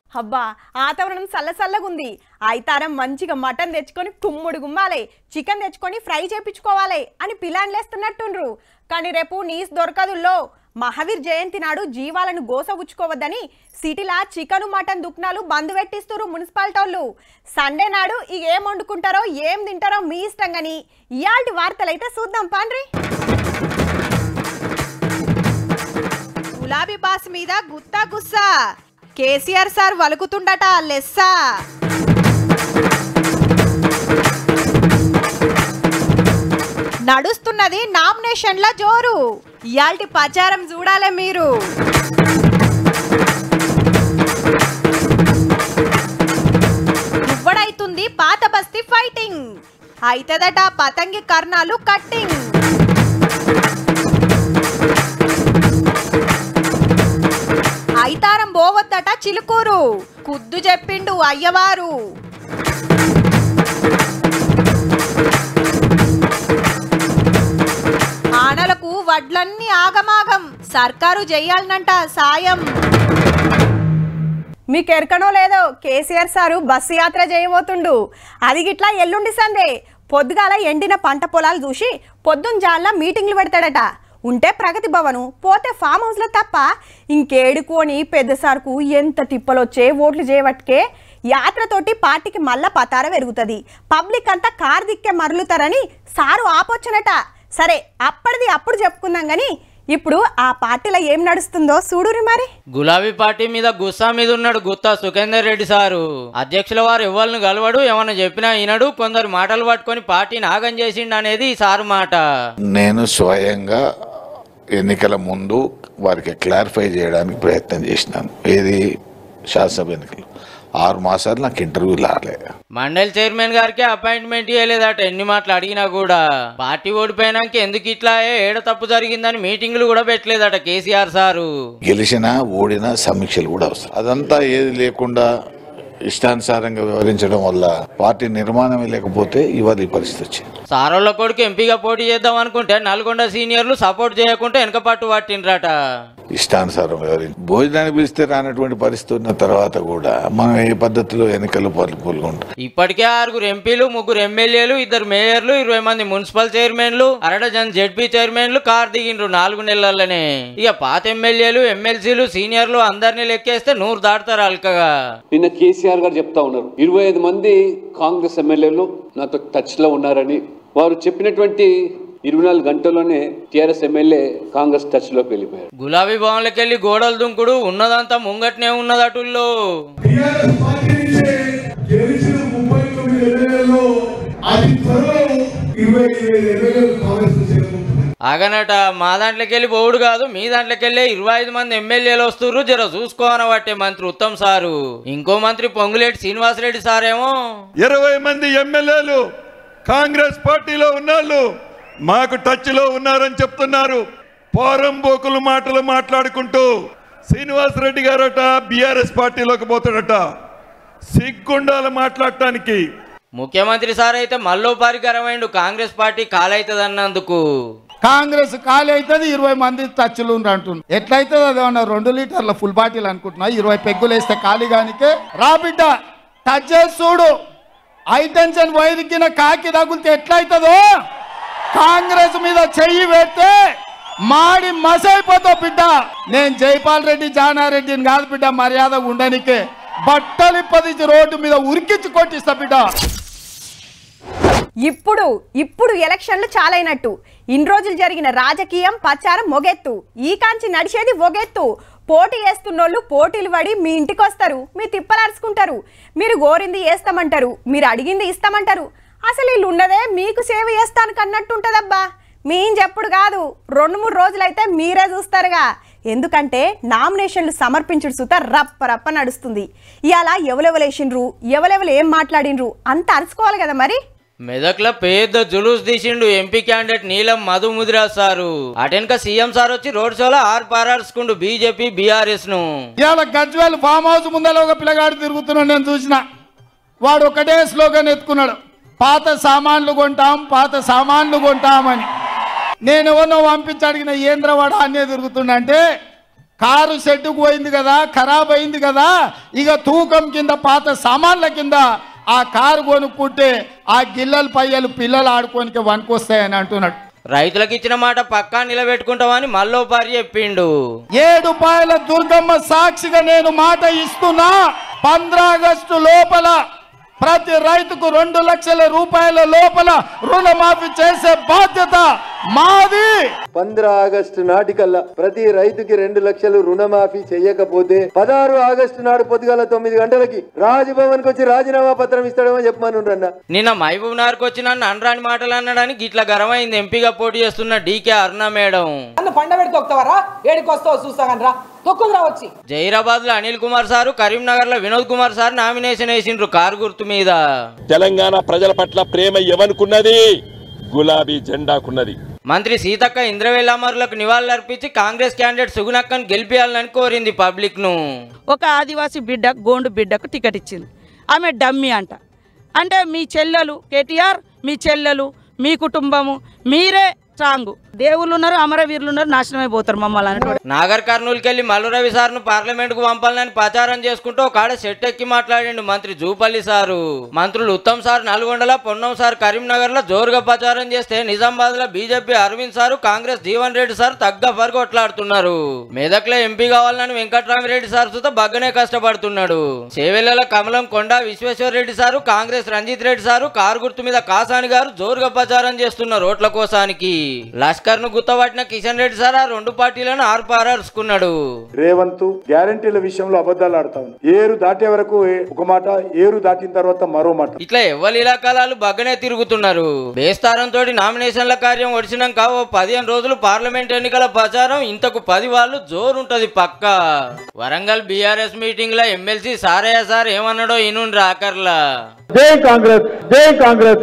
అబ్బా వాతావరణం చల్లచల్లగుంది అయితారం మంచిగా మటన్ తెచ్చుకొని కుమ్ముడు గుమ్మాలి చికెన్ తెచ్చుకొని ఫ్రై చేపించుకోవాలి అని పిలాన్లేస్తున్నట్టుండ్రు కానీ రేపు నీస్ దొరకదుల్లో మహావీర్ జయంతి నాడు జీవాలను గోసగుచ్చుకోవద్దని సిటీలా చికెన్ మటన్ దుక్నాలు బంద్ పెట్టిస్తున్నారు మున్సిపాలిటీ వాళ్ళు సండే నాడు ఇక ఏం వండుకుంటారో ఏం తింటారో మీ ఇష్టం కానీ ఇయాల్టి వార్తలైతే చూద్దాం పాండ్రి గులాబీ బాస్ మీద గుత్తా గుస్సా కేసీఆర్ సార్ వలుకుతుండట లెస్సా నడుస్తున్నది నామినేషన్ల జోరు ఇయాల్టి ప్రచారం చూడాలే మీరు ఇవ్వడైతుంది పాత బస్తీ ఫైటింగ్ అయితదట పతంగి కర్ణాలు కట్టింగ్ అయితారం పోవద్దట చిలుకూరు కుద్దు చెప్పిండు అయ్యవారు ఆనలకు వడ్లన్నీ ఆగమాగం సర్కారు చెయ్యాలనంట సాయం మీకు ఎరకనో లేదో కేసీఆర్ సారు బస్సు యాత్ర చేయబోతుండు అది గిట్లా ఎల్లుండి సందే పొద్దుగాల ఎండిన పంట పొలాలు చూసి పొద్దున్న జాన్ల మీటింగ్లు పెడతాడట ఉంటే ప్రగతి భవను పోతే ఫామ్ హౌస్లో తప్ప ఇంకేడుకోని పెద్ద సార్కు ఎంత తిప్పలొచ్చే ఓట్లు చేయబట్టుకే యాత్రతోటి పార్టీకి మళ్ళా పతార పెరుగుతుంది పబ్లిక్ అంతా కారు దిక్కే మరలుతారని సారు ఆపొచ్చనట సరే అప్పటిది అప్పుడు చెప్పుకుందాం కానీ ఇప్పుడు ఆ పార్టీలో ఏం నడుస్తుందో చూడురి మరి గులాబీ పార్టీ మీద గుస్సా మీద ఉన్నాడు గుత్తా సుఖేందర్ రెడ్డి సారు అధ్యక్షుల వారు ఎవరిని గలవడు ఏమన్నా చెప్పినా వినడు కొందరు మాటలు పట్టుకొని పార్టీని ఆగం చేసిండు అనేది ఈ సారు మాట నేను స్వయంగా ఎన్నికల ముందు వారికి క్లారిఫై చేయడానికి ప్రయత్నం చేసినాను ఏది శాసనసభ ఎన్నికలు ఆరు మాసాలు నాకు ఇంటర్వ్యూ రాలే మండలి చైర్మన్ గారికి అపాయింట్మెంట్ ఇవ్వలేదట ఎన్ని మాటలు అడిగినా కూడా పార్టీ ఓడిపోయినాక ఎందుకు ఇట్లా ఏడ తప్పు జరిగిందని మీటింగ్లు కూడా పెట్టలేదట కేసీఆర్ సారు గెలిచినా ఓడినా సమీక్షలు కూడా అవసరం అదంతా ఏది లేకుండా ఇష్టానుసారంగా వివరించడం వల్ల పార్టీ నిర్మాణమే లేకపోతే ఇవాళ ఈ పరిస్థితి వచ్చింది సారోళ్ళ కొడుకు ఎంపీగా పోటీ చేద్దాం అనుకుంటే నల్గొండ సీనియర్లు సపోర్ట్ చేయకుంటే వెనక పట్టు పట్టిండ్రట ఇష్టానుసారం వివరించి భోజనాన్ని పిలిస్తే రానటువంటి పరిస్థితి ఉన్న తర్వాత కూడా మనం ఏ పద్ధతిలో ఎన్నికలు పాల్గొంటాం ఇప్పటికే ఆరుగురు ఎంపీలు ముగ్గురు ఎమ్మెల్యేలు ఇద్దరు మేయర్లు ఇరవై మంది మున్సిపల్ చైర్మన్లు అరడజన్ జెడ్పీ చైర్మన్లు కార్ దిగిండ్రు నాలుగు నెలలనే ఇక పాత ఎమ్మెల్యేలు ఎమ్మెల్సీలు సీనియర్లు అందరినీ లెక్కేస్తే నూరు దాటుతారు అల్కగా నిన్న కేసీఆర్ గారు చెప్తా ఉన్నారు ఇరవై ఐదు మంది కాంగ్రెస్ ఎమ్మెల్యేలు నాతో టచ్ లో ఉన్నారని వారు చెప్పినటువంటి ఇరవై నాలుగు గంటల్లోనే టీఆర్ఎస్ ఎమ్మెల్యే కాంగ్రెస్ టచ్ లోకి వెళ్ళిపోయారు గులాబీ భవన్లకి వెళ్ళి గోడలు దుంకుడు ఉన్నదంతా ముంగట్నే ఉన్నదటుల్లో టీఆర్ఎస్ పార్టీ నుంచే గెలిచిన ముప్పై తొమ్మిది ఎమ్మెల్యేలలో అతి త్వరలో ఇరవై ఐదు ఎమ్మెల్యేలు కాంగ్రెస్ చేరుకుంటున్నారు ఆగనట మా దాంట్లోకి వెళ్ళి పోవుడు కాదు మీ దాంట్లోకి వెళ్ళి ఇరవై ఐదు మంది ఎమ్మెల్యేలు వస్తుర్రు జర చూసుకోనబట్టే మంత్రి ఉత్తమ్ సారు ఇంకో మంత్రి పొంగులేటి శ్రీనివాసరెడ్డి సారేమో ఇరవై మంది ఎమ్మెల్యేలు కాంగ్రెస్ పార్టీలో ఉన్నాళ్ళు మాకు టచ్లో ఉన్నారని చెప్తున్నారు పోరంబోకులు మాటలు మాట్లాడుకుంటూ శ్రీనివాసరెడ్డి గారట బీఆర్ఎస్ పార్టీలోకి పోతాడట సిగ్గుండాలు మాట్లాడటానికి ముఖ్యమంత్రి సార్ అయితే మల్లోపారికరమైండు కాంగ్రెస్ పార్టీ కాలైతదన్నందుకు కాంగ్రెస్ ఖాళీ అవుతుంది ఇరవై మంది టచ్లు అంటున్నారు ఎట్లయితుంది అది ఏమన్నా రెండు లీటర్ల ఫుల్ బాటిల్ అనుకుంటున్నా ఇరవై పెగ్గులు వేస్తే ఖాళీ గానికే రా బిడ్డ టచ్ చేసి చూడు హై టెన్షన్ వైరికిన కాకి తగులితే ఎట్లయితుందో కాంగ్రెస్ మీద చెయ్యి పెడితే మాడి మసైపోతావు బిడ్డ నేను జైపాల్ రెడ్డి జానారెడ్డిని కాదు బిడ్డ మర్యాద ఉండనికే బట్టలు పదించి రోడ్డు మీద ఉరికించి కొట్టిస్తా బిడ్డ ఇప్పుడు ఇప్పుడు ఎలక్షన్లు చాలైనట్టు ఇన్ని రోజులు జరిగిన రాజకీయం ప్రచారం మొగెత్తు ఈ కాంచి నడిచేది ఒగెత్తు పోటీ చేస్తున్నోళ్ళు పోటీలు పడి మీ ఇంటికి వస్తారు మీ తిప్పలరుచుకుంటారు మీరు గోరింది వేస్తామంటారు మీరు అడిగింది ఇస్తామంటారు అసలు వీళ్ళు ఉన్నదే మీకు సేవ చేస్తానికి అన్నట్టు ఉంటుందబ్బా మేం చెప్పుడు కాదు రెండు మూడు రోజులైతే మీరే చూస్తారుగా ఎందుకంటే నామినేషన్లు సమర్పించుడు సుత రప్ప రప్ప నడుస్తుంది ఇవాళ ఎవలెవలేసిండ్రు ఎవలెవలు ఏం మాట్లాడిండ్రు అంత అరుచుకోవాలి కదా మరి మెదక్లో పెద్ద జులూస్ తీసిండు MP candidate Neelam Madhu Mudiraj sir అటెనక సీఎం సార్ వచ్చి రోడ్ షోలో ఆరు పారాడుచుకుండు బీజేపీ బీఆర్ఎస్ ను ఇవాళ గజ్వేల్ ఫామ్ హౌస్ ముందర ఒక పిల్లగాడు తిరుగుతున్నాడు నేను చూసిన వాడు ఒకటే స్లోగన్ ఎత్తుకున్నాడు పాత సామాన్లు కొంటాం పాత సామాన్లు కొంటామని నేను ఎవరినో పంపించి అడిగిన ఏంద్రవాడ అన్నే తిరుగుతుండంటే కారు షెడ్డుకు పోయింది కదా ఖరాబ్ అయింది కదా ఇక తూకం కింద పాత సామాన్ల కింద ఆ కారు కొనుక్కుంటే ఆ గిల్లలు పయ్యలు పిల్లలు ఆడుకోనికి వనుకొస్తాయని అంటున్నాడు రైతులకు ఇచ్చిన మాట పక్కా నిలబెట్టుకుంటామని మళ్ళో పారి చెప్పిండు ఏడు పాయల దుర్గమ్మ సాక్షిగా నేను మాట ఇస్తున్నా పంద్ర ఆగస్టు లోపల ప్రతి రైతుకు రెండు లక్షల రూపాయల లోపల రుణమాఫీ చేసే బాధ్యత మాది పంద్ర ఆగస్టు నాటికల్లా ప్రతి రైతుకి రెండు లక్షలు రుణమాఫీ చేయకపోతే పదహారు ఆగస్టు నాడు పొద్దుగాల తొమ్మిది గంటలకి రాజ్భవన్ కి వచ్చి రాజీనామా పత్రం ఇస్తాడేమో చెప్పమని అన్న నిన్న మహబూబ్ నగర్కి వచ్చిన అనరాని మాటలు అన్నడానికి ఇట్లా గరమైంది ఎంపీగా పోటీ చేస్తున్న డీకే అరుణ మేడం నన్ను పండబెట్టి తొక్కుతావరా ఏడికి వస్తావు చూస్తాగని రా తొక్కుదురా వచ్చి జైరాబాద్ లో అనిల్ కుమార్ సారు కరీంనగర్ లో వినోద్ కుమార్ సార్ నామినేషన్ వేసిండ్రు కారు గుర్తు మీద తెలంగాణ ప్రజల పట్ల ప్రేమ ఎవనుకున్నది గులాబీ జెండాకున్నది మంత్రి సీతక్క ఇంద్రవేల్ అమరులకు నివాళులర్పించి కాంగ్రెస్ క్యాండిడేట్ సుగుణక్కను గెలిపించాలని కోరింది పబ్లిక్ ను ఒక ఆదివాసీ బిడ్డ గోండు బిడ్డకు టికెట్ ఇచ్చింది ఆమె డమ్మి అంట అంటే మీ చెల్లెలు కేటీఆర్ మీ చెల్లెలు మీ కుటుంబము మీరే స్ట్రాంగ్ దేవుళ్ళు ఉన్నారు అమరవీరులు ఉన్నారు నాశనం అయిపోతారు మమ్మల్ని అన్నట్టు నాగర్ కర్నూలుకి వెళ్లి మల్లు రవి సార్ను పార్లమెంట్ కు పంపాలని ప్రచారం చేసుకుంటూ ఒక ఆడ సెట్ ఎక్కి మాట్లాడిండు మంత్రి జూపల్లి సారు మంత్రులు ఉత్తమ్ సార్ నల్గొండలో పొన్నం సార్ కరీంనగర్ లో జోరుగా ప్రచారం చేస్తే నిజామాబాద్ లో BJP Arvind sir Congress Jeevan Reddy sir తగ్గ కొట్లాడుతున్నారు మెదక్లో ఎంపీ కావాలని వెంకట్రామిరెడ్డి సార్ సుత బగ్గనే కష్టపడుతున్నాడు చేవెళ్లలో కమలం Konda Vishweshwar Reddy sir Congress Ranjith Reddy sir car గుర్తు మీద కాసాని గారు జోరుగా ప్రచారం చేస్తున్నారు ఓట్ల కోసానికి లష్కర్ ను గుత్తబట్టిన కిషన్ రెడ్డి సార్ ఆ రెండు పార్టీలను ఆర్పారరుచుకున్నాడు రేవంత్ గ్యారంటీల విషయంలో అబద్ధాలు ఆడతా ఉంది ఏరు దాటే వరకు ఏ- ఒక మాట ఏరు దాటిన తర్వాత మరో మాట ఇట్లా ఎవ్వరు ఇలాకాలాలు బగ్గనే తిరుగుతున్నారు బేస్తారంతో నామినేషన్ల కార్యం ఒడిచినాక ఓ పదిహేను రోజులు పార్లమెంట్ ఎన్నికల ప్రచారం ఇంతకు పది వాళ్ళు జోరుంటది పక్క వరంగల్ బీఆర్ఎస్ మీటింగ్ లో ఎమ్మెల్సీ సారయ్య సార్ ఏమన్నాడో ఇనుండ్రి ఆకర్లా జై కాంగ్రెస్ జై కాంగ్రెస్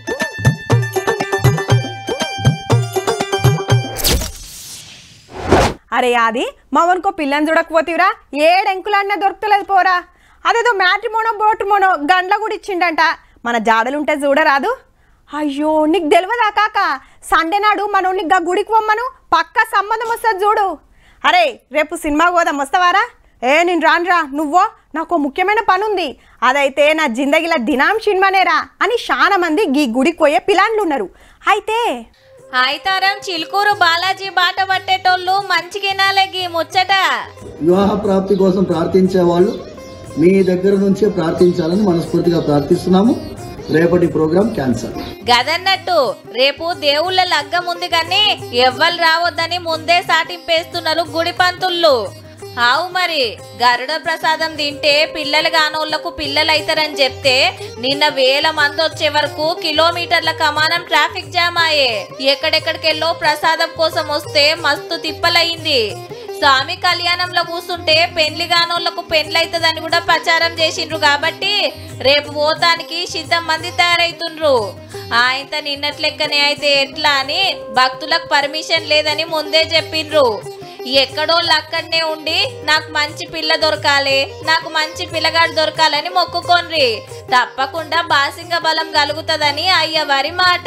అరే అది మావన్కో పిల్లని చూడకపోతీవరా ఏడెంకులన్నా దొరుకుతలేదు పోరా అదేదో మ్యాట్రిమోనో బోట్రిమోనో గండ్ల కూడా ఇచ్చిండంట మన జాడలుంటే చూడరాదు అయ్యో నీకు తెలియదా కాక సండే నాడు మనోని గా గుడికి పొమ్మను పక్క సంబంధం వస్తుంది చూడు అరే రేపు సినిమా పోదాం వస్తావారా ఏ నేను రానురా నువ్వో నాకు ఓ ముఖ్యమైన పని ఉంది అదైతే నా జిందగీల దినాం సినిమానేరా అని చాలా మంది గీ గుడికి పోయే పిలాన్లు ఉన్నారు అయితే ఆయితారం చిలుకూరు బాలాజీ బాట పట్టేటోళ్ళు మంచిగినాలే గీ ముచ్చట వివాహ ప్రాప్తి కోసం ప్రార్థించే వాళ్ళు మీ దగ్గర నుంచే ప్రార్థించాలని మనస్ఫూర్తిగా ప్రార్థిస్తున్నాము రేపటి ప్రోగ్రాం క్యాన్సల్ గదన్నట్టు రేపు దేవుళ్ళ లగ్గం ఉంది కానీ ఎవ్వరు రావద్దని ముందే సాటింపేస్తున్నారు గుడి పంతుళ్ళు ఆవు మరి గరుడ ప్రసాదం తింటే పిల్లలు కానోళ్లకు పిల్లలు అవుతారని చెప్తే నిన్న వేల మంది వచ్చే వరకు కిలోమీటర్ల కమానం ట్రాఫిక్ జామ్ అయ్యే ఎక్కడెక్కడికెళ్ళో ప్రసాదం కోసం వస్తే మస్తు తిప్పలయ్యింది స్వామి కళ్యాణంలో కూర్చుంటే పెండ్లి కానోళ్లకు పెండ్లైతదని కూడా ప్రచారం చేసిండ్రు కాబట్టి రేపు పోతానికి సిద్ధం మంది తయారైతుండ్రు ఆయనత నిన్నటి లెక్కనే అయితే ఎట్లా అని భక్తులకు పర్మిషన్ లేదని ముందే చెప్పిండ్రు ఎక్కడోళ్ళు అక్కడనే ఉండి నాకు మంచి పిల్ల దొరకాలి నాకు మంచి పిల్లగాడు దొరకాలని మొక్కుకోన్రి తప్పకుండా బాసింగ బలం కలుగుతుందని అయ్యవారి మాట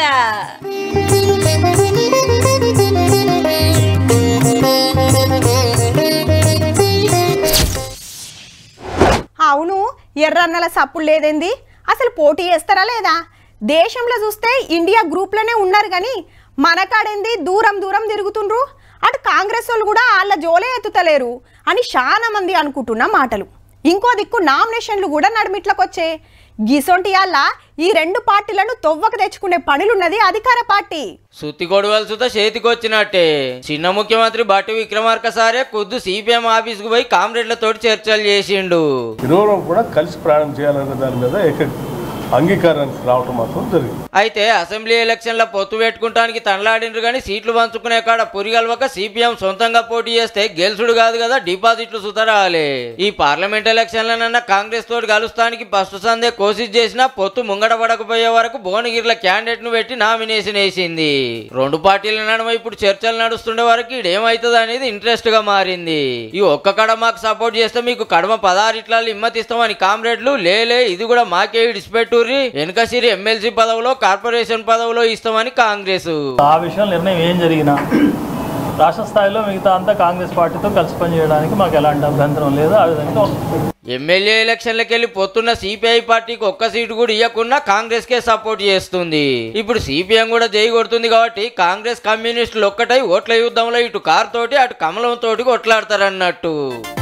అవును ఎర్రన్నల సప్పుడు లేదేంది అసలు పోటీ చేస్తారా లేదా దేశంలో చూస్తే ఇండియా గ్రూప్లోనే ఉన్నారు కానీ మన కాడేంది దూరం దూరం తిరుగుతుండ్రు అటు కాంగ్రెస్ వాళ్ళు కూడా వాళ్ళ జోలే ఎత్తుతలేరు అని చాలా మంది అనుకుంటున్న మాటలు ఇంకో దిక్కు నామినేషన్లు కూడా నడిమిట్లకు వచ్చే గిసొంటి వాళ్ళ ఈ రెండు పార్టీలను తొవ్వకు తెచ్చుకునే పనులున్నది అధికార పార్టీ సుత్తి గొడవలు సుత చేతికొచ్చినట్టే చిన్న ముఖ్యమంత్రి బట్టి విక్రమార్క సారే ఖుద్దు సిపిఎం ఆఫీస్ కు పోయి కామ్రేడ్లతోటి చర్చలు చేసిండు ఇరువురం కూడా కలిసి ప్రయాణం చేయాలనే దాని మీద ఏక అంగీకారానికి రావటం మాత్రం జరిగింది అయితే అసెంబ్లీ ఎలక్షన్ల పొత్తు పెట్టుకుంటానికి తనలాడిండ్రు కానీ సీట్లు పంచుకునే కాడ పురిగల్వక సిపిఎం సొంతంగా పోటీ చేస్తే గెలుసుడు కాదు కదా డిపాజిట్లు సుతరాలే ఈ పార్లమెంట్ ఎలక్షన్లనన్నా కాంగ్రెస్ తోటి కలుస్తానికి ఫస్ట్ సందే కోసిస్ చేసినా పొత్తు ముంగట పడకపోయే వరకు భువనగిరిల క్యాండిడేట్ ను పెట్టి నామినేషన్ వేసింది రెండు పార్టీల నడుమ ఇప్పుడు చర్చలు నడుస్తుండే వరకు ఇడేమవుతుంది అనేది ఇంట్రెస్ట్ గా మారింది ఈ ఒక్క కడ మాకు సపోర్ట్ చేస్తే మీకు కడమ పదహారిట్లలో ఇమ్మతిస్తామని కామ్రేడ్లు లేలే ఇది కూడా మాకే ఇడిచిపెట్టుర్రి వెనుకసిరి ఎమ్మెల్సీ పదవిలో కార్పొరేషన్ పదవిలో ఇస్తామని కాంగ్రెస్ ఆ విషయం నిర్ణయం ఏం జరిగినా రాష్ట్ర స్థాయిలో మిగతా అంతా కాంగ్రెస్ పార్టీతో కలిసి పనిచేయడానికి మాకు ఎలాంటి అభ్యంతరం లేదు ఆ విధంగా ఎమ్మెల్యే ఎలక్షన్లకు వెళ్ళి పొత్తున్న సిపిఐ పార్టీకి ఒక్క సీటు కూడా ఇవ్వకుండా కాంగ్రెస్ కే సపోర్ట్ చేస్తుంది ఇప్పుడు సిపిఎం కూడా జై కొడుతుంది కాబట్టి కాంగ్రెస్ కమ్యూనిస్టులు ఒక్కటై ఓట్ల యుద్ధంలో ఇటు కారు తోటి అటు కమలం తోటి కొట్లాడతారన్నట్టు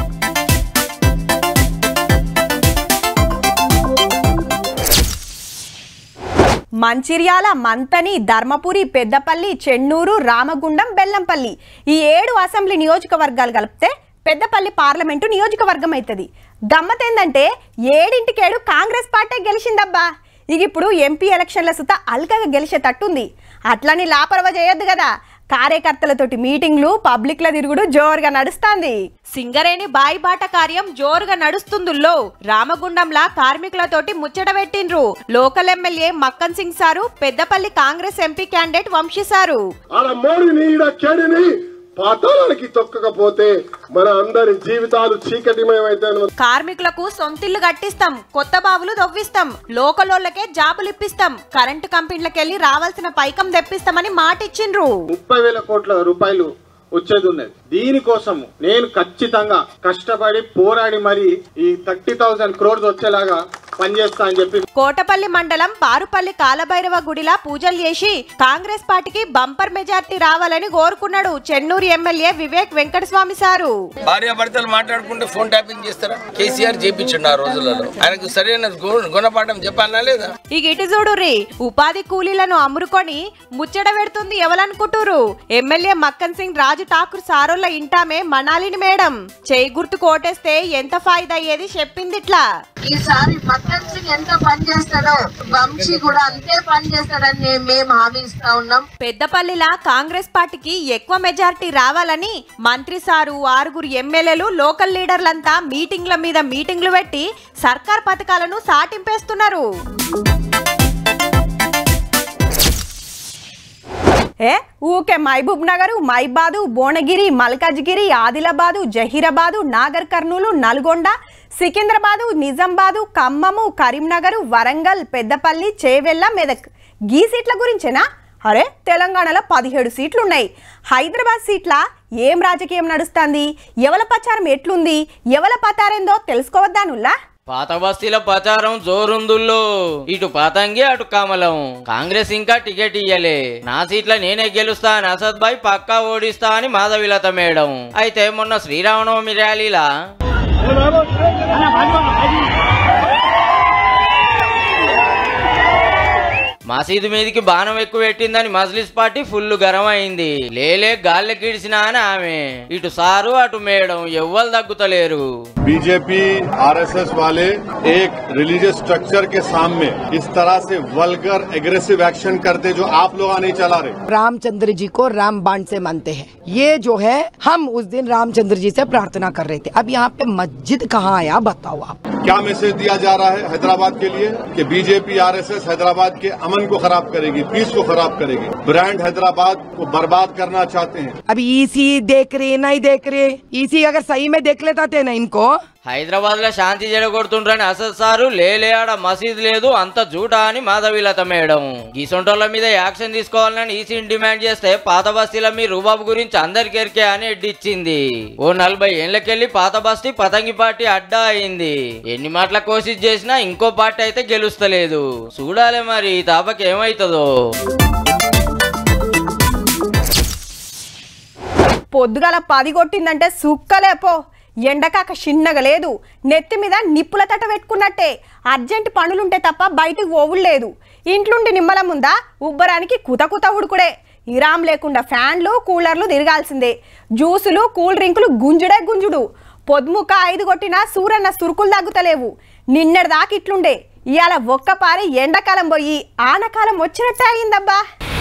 మంచిర్యాల మంతని ధర్మపురి పెద్దపల్లి చెన్నూరు రామగుండం బెల్లంపల్లి ఈ ఏడు అసెంబ్లీ నియోజకవర్గాలు కలిపితే పెద్దపల్లి పార్లమెంటు నియోజకవర్గం అవుతుంది గమ్మత్ ఏంటంటే ఏడింటికేడు కాంగ్రెస్ పార్టీ గెలిచిందబ్బా ఇక ఇప్పుడు ఎంపీ ఎలక్షన్ల సుత అల్కగా గెలిచేటట్టుంది అట్లని లాపరవ చేయొద్దు కదా కార్యకర్తలతోటి మీటింగ్లు పబ్లిక్ల తిరుగుడు జోరుగా నడుస్తాంది సింగరేణి బాయిబాట కార్యం జోరుగా నడుస్తుందుల్లో రామగుండంలా కార్మికులతోటి ముచ్చట పెట్టిండ్రు local MLA Makkan Singh sir Peddapalli Congress MP candidate Vamshi sir ఆడ మోడీని ఈడ చెడిని పాతాళానికి తొక్కకపోతే మన అందరి జీవితాలు చీకటిమయమైతే కార్మికులకు సొంతిల్లు కట్టిస్తాం కొత్త బావులు దవ్విస్తాం లోకలోళ్ళకే జాబులు ఇప్పిస్తాం కరెంటు కంపెనీలకెళ్ళి రావాల్సిన పైకం తెప్పిస్తామని మాట ఇచ్చిండ్రు ముప్పై వేల కోట్ల రూపాయలు వచ్చేది ఉన్నది దీనికోసం నేను ఖచ్చితంగా కష్టపడి పోరాడి మరి ఈ థర్టీ థౌసండ్ క్రోర్స్ వచ్చేలాగా పనిచేస్తా అని చెప్పి కోటపల్లి మండలం పారుపల్లి కాలభైరవ గుడిలా పూజలు చేసి కాంగ్రెస్ పార్టీకి బంపర్ మెజార్టీ రావాలని కోరుకున్నాడు చెన్నూరు ఎమ్మెల్యే వివేక్ వెంకటస్వామి సారు భార్య భర్తలు మాట్లాడుకుంటే ఫోన్ ట్యాపింగ్ చేస్తారా కేసీఆర్ చేపించండు ఆ రోజులలో ఆయనకు సరైన గు- గుణపాఠం చెప్పాలా లేదా ఇక ఇటు చూడుర్రి ఉపాధి కూలీలను అమ్మురుకొని ముచ్చట పెడుతుంది ఎవలనుకుంటురు ఎమ్మెల్యే మక్కన్ సింగ్ రాజు ఠాకూర్ సారోళ్ళ ఇంటామే మనాలిని మేడం చేయి గుర్తు కోటేస్తే ఎంత ఫాయిదా అయ్యేది చెప్పింది ఇట్లా ఈసారి మక్కన్ సింగ్ ఎంత పని చేస్తాడో వంశీ కూడా అంతే పని చేస్తాడని మేము హామీ ఇస్తా ఉన్నాం పెద్దపల్లిలా కాంగ్రెస్ పార్టీకి ఎక్కువ మెజారిటీ రావాలని మంత్రి సారు ఆరుగురు ఎమ్మెల్యేలు లోకల్ లీడర్లంతా మీటింగ్ల మీద మీటింగ్లు పెట్టి సర్కార్ పథకాలను సాటింపేస్తున్నారు ఏ ఊకే మహబూబ్ నగర్ మైబాదు భువనగిరి మల్కాజ్గిరి ఆదిలాబాదు జహీరాబాదు నాగర్ కర్నూలు నల్గొండ సికింద్రాబాదు నిజామాబాదు ఖమ్మము కరీంనగర్ వరంగల్ పెద్దపల్లి చేవెళ్ళ మెదక్ గీ సీట్ల గురించేనా అరే తెలంగాణలో పదిహేడు సీట్లున్నాయి హైదరాబాద్ సీట్ల ఏం రాజకీయం నడుస్తుంది ఎవల ప్రచారం ఎట్లుంది ఎవల పతారేందో తెలుసుకోవద్దానుల్లా పాత బస్తీల ప్రచారం జోరుందుల్లో ఇటు పాతంగి అటు కమలం కాంగ్రెస్ ఇంకా టికెట్ ఇయ్యలే నా సీట్ల నేనే గెలుస్తా అని అసద్ భాయ్ పక్కా ఓడిస్తా అని మాధవిలత మేడం అయితే మొన్న శ్రీరామనవమి ర్యాలీలా మసీదు మీదకి బాణం ఎక్కువ పెట్టిందని మజ్లిస్ పార్టీ ఫుల్ గరం అయింది లేలే గాల్లెకి ఇడిసినా అని ఆమె ఇటు సారు అటు మేడం ఎవ్వరు తగ్గుతలేరు बीजेपी आरएसएस वाले एक रिलीजियस स्ट्रक्चर के सामने इस तरह से वल्गर एग्रेसिव एक्शन करते जो आप लोग नहीं चला रहे रामचंद्र जी को राम बाण से मानते हैं ये जो है हम उस दिन रामचंद्र जी से प्रार्थना कर रहे थे अब यहाँ पे मस्जिद कहाँ आया बताओ आप क्या मैसेज दिया जा रहा है हैदराबाद के लिए कि बीजेपी आरएसएस हैदराबाद के अमन को खराब करेगी पीस को खराब करेगी ब्रांड हैदराबाद को बर्बाद करना चाहते हैं अभी ईसी देख रहे नहीं देख रहे ईसी अगर सही में देख लेता थे ना इनको హైదరాబాద్ లో శాంతి చెడగొడుతుండ్రని అసద్ సారు లేలే ఆడ మసీద్ లేదు అంత జూటా అని మాధవిలత మేడం గీసొంటోళ్ళ మీద యాక్షన్ తీసుకోవాలని ఈసీని డిమాండ్ చేస్తే పాత బస్తీల మీ రూబాబు గురించి అందరికి ఎరికే అని ఎడ్డిచ్చింది ఓ నలభై ఏళ్లకెళ్లి పాత బస్తీ పతంగి పార్టీ అడ్డా అయింది ఎన్ని మాటల కోసిస్ చేసినా ఇంకో పార్టీ అయితే గెలుస్తలేదు చూడాలి మరి ఈ తాపకి ఏమైతుందో పొద్దుగాల పది కొట్టిందంటే సుక్కలేపో ఎండకాక చిన్నగా లేదు నెత్తి మీద నిప్పుల తట పెట్టుకున్నట్టే అర్జెంట్ పనులుంటే తప్ప బయటకు పోవుడు లేదు ఇంట్లుండి నిమ్మల ముందా ఉబ్బరానికి కుత కుత ఉడుకుడే ఇరాం లేకుండా ఫ్యాన్లు కూలర్లు తిరగాల్సిందే జ్యూసులు కూల్ డ్రింకులు గుంజుడే గుంజుడు పొద్దుముక్క ఐదు కొట్టినా సూరన్న సురుకులు తగ్గుతలేవు నిన్నటి దాకా ఇట్లుండే ఇవాళ ఒక్కపారి ఎండాకాలం పోయి ఆనకాలం వచ్చినట్టే అయిందబ్బా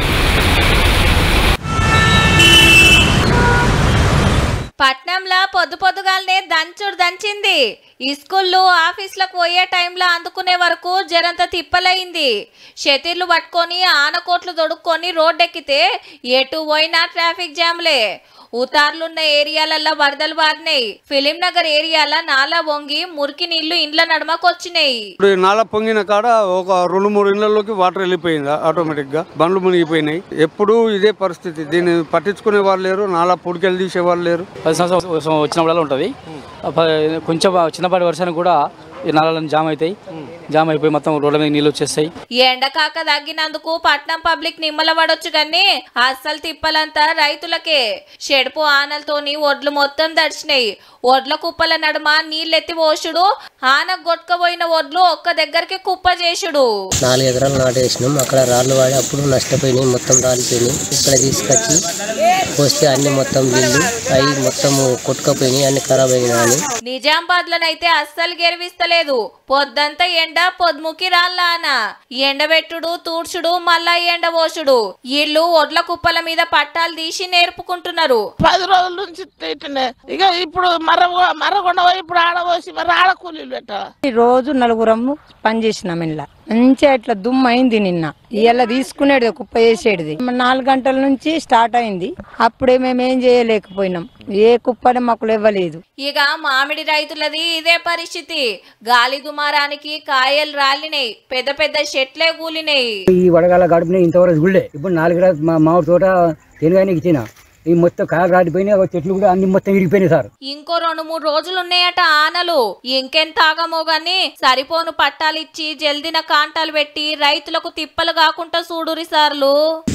పట్నంలో పొద్దు పొద్దుగాలనే దంచుడు దంచింది ఈ స్కూళ్ళు ఆఫీసులకు పోయే టైంలో అందుకునే వరకు జరంత తిప్పలైంది షతిర్లు పట్టుకొని ఆనకోట్లు దొడుక్కొని రోడ్డెక్కితే ఎటు పోయినా ట్రాఫిక్ జామ్లే ఉతార్లున్న ఏరియాలల్లో వరదలు వారినాయి ఫిలిం నగర్ ఏరియాల నాలా వంగి మురికి నీళ్లు ఇండ్ల నడమకొచ్చినాయి ఇప్పుడు ఈ నాల పొంగిన కాడ ఒక రెండు మూడు ఇళ్లలోకి వాటర్ వెళ్ళిపోయింది ఆటోమేటిక్ గా బండ్లు మునిగిపోయినాయి ఎప్పుడు ఇదే పరిస్థితి దీన్ని పట్టించుకునే వాళ్ళు లేరు నాలా పొడికెళ్ళి తీసే వాళ్ళు లేరు పది సంవత్సరాలు వచ్చినప్పుడల్లా ఉంటుంది కొంచెం చిన్నపాటి వర్షానికి కూడా ఈ నలాలను జామ్ అవుతాయి జామ్ అయిపోయి మొత్తం రోడ్ల మీద నీళ్ళు వచ్చేస్తాయి ఎండ కాక తగ్గినందుకు పట్నం పబ్లిక్ నిమ్మల పడొచ్చు గాని అస్సలు తిప్పలంతా రైతులకే షెడుపు ఆనలతోని ఒడ్లు మొత్తం దడిచినాయి ఒడ్ల కుప్పల నడుమ నీళ్ళెత్తి పోసుడు ఆన గొట్టుకపోయిన ఒడ్లు ఒక్క దగ్గరికి కుప్ప చేసుడు నాలుగు ఎకరాలు నాటేసినాం అక్కడ రాళ్ళు వాడి అప్పుడు నష్టపోయినాయి మొత్తం రాలిపోయినాయి ఇక్కడ తీసుకొచ్చి పోస్తే అన్ని మొత్తం నీళ్ళు అవి మొత్తం కొట్టుకపోయినాయి అన్ని ఖరాబ్ అయినాయి నిజామాబాద్ లోనైతే అస్సలు గెరివిస్తలేదు పొద్దంతా ఎండ పొద్దుముకి రాళ్ళాన ఎండబెట్టుడు తూడ్చుడు మళ్ళా ఎండ పోసుడు ఇళ్ళు ఒడ్ల కుప్పల మీద పట్టాలు తీసి నేర్పుకుంటున్నారు పది రోజుల నుంచి ఇట్లనే ఇక ఇప్పుడు మర్ర మర్రగొండ పోయి ఇప్పుడు ఆడబోసి మరి ఆడ కూలీలు పెట్టాలి ఈ రోజు నలుగురము పని చేసినాం ఇంట్లో మంచిగా ఇట్లా దుమ్ము అయింది నిన్న ఇవాళ తీసుకునేది కుప్ప వేసేది నాలుగు గంటల నుంచి స్టార్ట్ అయింది అప్పుడే మేము ఏం చేయలేకపోయినాం ఏ కుప్పని మాకు ఇవ్వలేదు ఇక మామిడి రైతులది ఇదే పరిస్థితి గాలి దుమారానికి కాయలు రాలినాయి పెద్ద పెద్ద చెట్లే కూలినాయి ఈ వడగాల గడుపునే ఇంతవరకు గుళ్ళే ఇప్పుడు నాలుగు రా- మా మామిడి తోట తినగానే ఇచ్చిన ఈ మొత్తం కాయలు రాలిపోయినాయి ఆ చెట్లు కూడా అన్ని మొత్తం ఇరిగిపోయినాయి సార్ ఇంకో రెండు మూడు రోజులు ఉన్నాయట ఆనలు ఇంకెంత ఆగమో గాని సరిపోను పట్టాలిచ్చి జల్దిన కాంటాలు పెట్టి రైతులకు తిప్పలు కాకుండా చూడురి సార్లు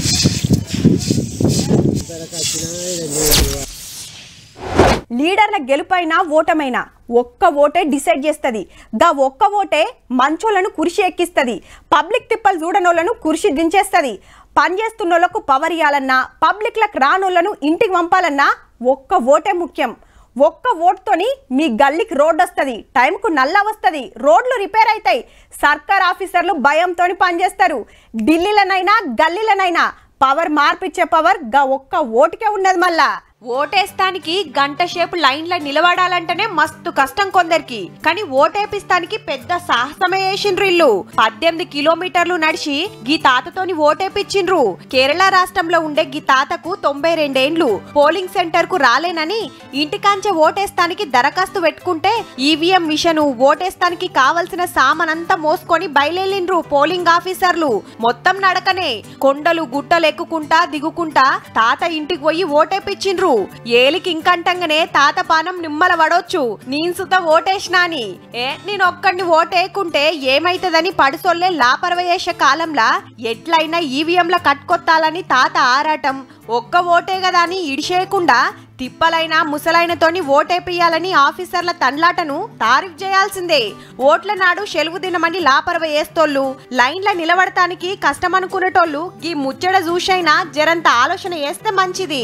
లీడర్ల గెలుపైనా ఓటమైనా ఒక్క ఓటే డిసైడ్ చేస్తుంది గా ఒక్క ఓటే మంచోళ్ళను కురిసి ఎక్కిస్తుంది పబ్లిక్ తిప్పలు చూడనోళ్ళను కురిసి దించేస్తుంది పనిచేస్తున్నోళ్లకు పవర్ ఇవ్వాలన్నా పబ్లిక్లకు రానోళ్ళను ఇంటికి పంపాలన్నా ఒక్క ఓటే ముఖ్యం ఒక్క ఓటుతోని మీ గల్లీకి రోడ్ వస్తుంది టైంకు నల్ల వస్తుంది రోడ్లు రిపేర్ అవుతాయి సర్కార్ ఆఫీసర్లు భయంతోని పనిచేస్తారు ఢిల్లీలనైనా గల్లీలనైనా పవర్ మార్పిచ్చే పవర్ గా ఒక్క ఓటుకే ఉన్నది మళ్ళా ఓటేస్తానికి గంట సేపు లైన్ల నిలబడాలంటేనే మస్తు కష్టం కొందరికి కానీ ఓటేపిస్తానికి పెద్ద సాహసమే వేసిండ్రు ఇల్లు పద్దెనిమిది కిలోమీటర్లు నడిచి గీ తాతతోని ఓటేపిచ్చిండ్రు కేరళ రాష్ట్రంలో ఉండే గీ తాతకు తొంభై రెండేండ్లు పోలింగ్ సెంటర్ కు రాలేనని ఇంటికాంచే ఓటేస్తానికి దరఖాస్తు పెట్టుకుంటే ఈవీఎం మిషను ఓటేస్తానికి కావలసిన సామానంతా మోసుకొని బయలుదేరిండ్రు పోలింగ్ ఆఫీసర్లు మొత్తం నడకనే కొండలు గుట్టలు ఎక్కుకుంటా దిగుకుంటా తాత ఇంటికి పోయి ఓటేపిచ్చిండ్రు ఏలికి ఇంకంటంగానే తాత పానం నిమ్మల పడొచ్చు నేను సుత ఓటేసినా అని ఏ నేను ఒక్కడిని ఓటేయకుంటే ఏమైతదని పడుసొల్లే లాపరవేసే కాలంలా ఎట్లయినా ఈవీఎంల కట్టుకొత్తాలని తాత ఆరాటం ఒక్క ఓటే కదా అని ఇడిచేయకుండా తిప్పలైన ముసలైనతోని ఓటేపియాలని ఆఫీసర్ల తండ్లాటను తారీఫ్ చేయాల్సిందే ఓట్ల నాడు సెలవు దినమని లాపరవ వేస్తోళ్ళు లైన్ల నిలబడటానికి కష్టమనుకునేటోళ్ళు ఈ ముచ్చట చూసైనా జరంత ఆలోచన వేస్తే మంచిది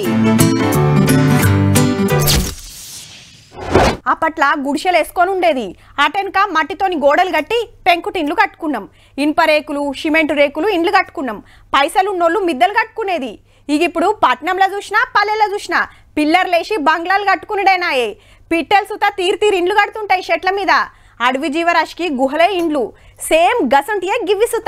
అప్పట్ల గుడిసెలు వేసుకొని ఉండేది అటెనక మట్టితోని గోడలు కట్టి పెంకుటిండ్లు కట్టుకున్నాం ఇనుప రేకులు సిమెంట్ రేకులు ఇండ్లు కట్టుకున్నాం పైసలు ఉన్నోళ్ళు మిద్దెలు కట్టుకునేది ఇక ఇప్పుడు పట్నంలో చూసినా పల్లెల్లో చూసినా పిల్లర్లేసి బంగ్లాలు కట్టుకునేడేనాయే పిట్టెలు సుత తీరు తీరు ఇండ్లు కడుతుంటాయి చెట్ల మీద అడవి జీవరాశికి గుహలే ఇండ్లు సేమ్ గసంటియే గివ్వి సుత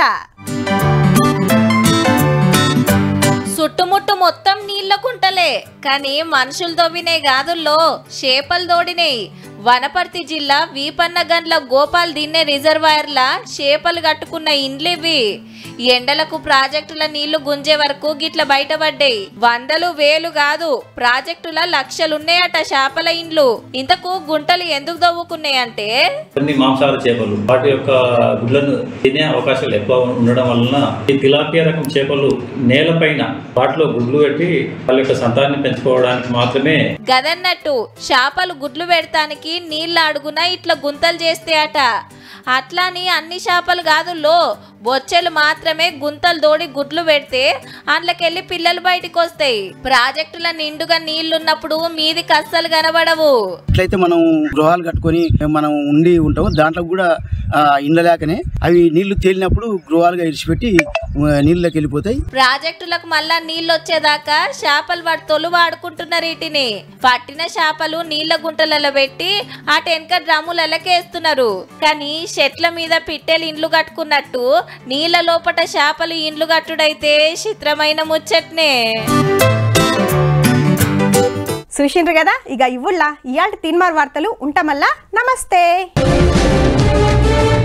చుట్టుముట్టు మొత్తం నీళ్ళ కుంటలే కానీ మనుషులు దొవ్వినే గాదుల్లో చేపలు దోడినాయి వనపర్తి జిల్లా వీపన్నగండ్ల గోపాల్ దిన్నె రిజర్వాయర్ల చేపలు కట్టుకున్న ఇండ్లివి ఎండలకు ప్రాజెక్టుల నీళ్లు గుంజే వరకు గిట్ల బయటపడ్డాయి వందలు వేలు కాదు ప్రాజెక్టుల లక్షలున్నాయట చేపల ఇండ్లు ఇంతకు గుంటలు ఎందుకు దవ్వుకున్నాయంటే కొన్ని మాంసాహార చేపలు వాటి యొక్క గుడ్లను తినే అవకాశాలు ఎక్కువ ఉండడం వలన ఈ తిలాపియా రకం చేపలు నేలపైన వాటిలో గుడ్లు పెట్టి వాళ్ళ యొక్క సంతానాన్ని పెంచుకోవడానికి మాత్రమే గదన్నట్టు చేపలు గుడ్లు పెడతానికి నీళ్ళ అడుగున ఇట్లా గుంతలు చేస్తే అట అట్లాని అన్ని చేపలు కాదుల్లో బొచ్చెలు మాత్రమే గుంతలు దోడి గుడ్లు పెడితే అందులోకెళ్ళి పిల్లలు బయటికి వస్తాయి ప్రాజెక్టుల నిండుగా నీళ్లున్నప్పుడు మీది కస్సలు కనబడవు ఎట్లయితే మనం గృహాలు కట్టుకొని మనం ఉండి ఉంటామో దాంట్లో కూడా ఆ, ఇండ్ల లేకనే అవి నీళ్లు తేలినప్పుడు గృహాలుగా ఇడిచిపెట్టి ఆ, నీళ్ళకి వెళ్ళిపోతాయి ప్రాజెక్టులకు మళ్ళా నీళ్ళు వచ్చేదాకా చేపలు పడుతోళ్ళు వాడుకుంటున్నారు వీటిని పట్టిన చేపలు నీళ్ల గుంటలలో పెట్టి ఆ టెనక డ్రమ్ములకేస్తున్నారు కానీ చెట్ల మీద పిట్టెలు ఇండ్లు కట్టుకున్నట్టు నీళ్ళ లోపట చేపలు ఇండ్లు కట్టుడైతే చిత్రమైన ముచ్చట్నే చూసిండ్రు కదా ఇక ఇవ్వుల్లా ఇయాల్టి తీన్మార్ వార్తలు ఉంటామల్లా నమస్తే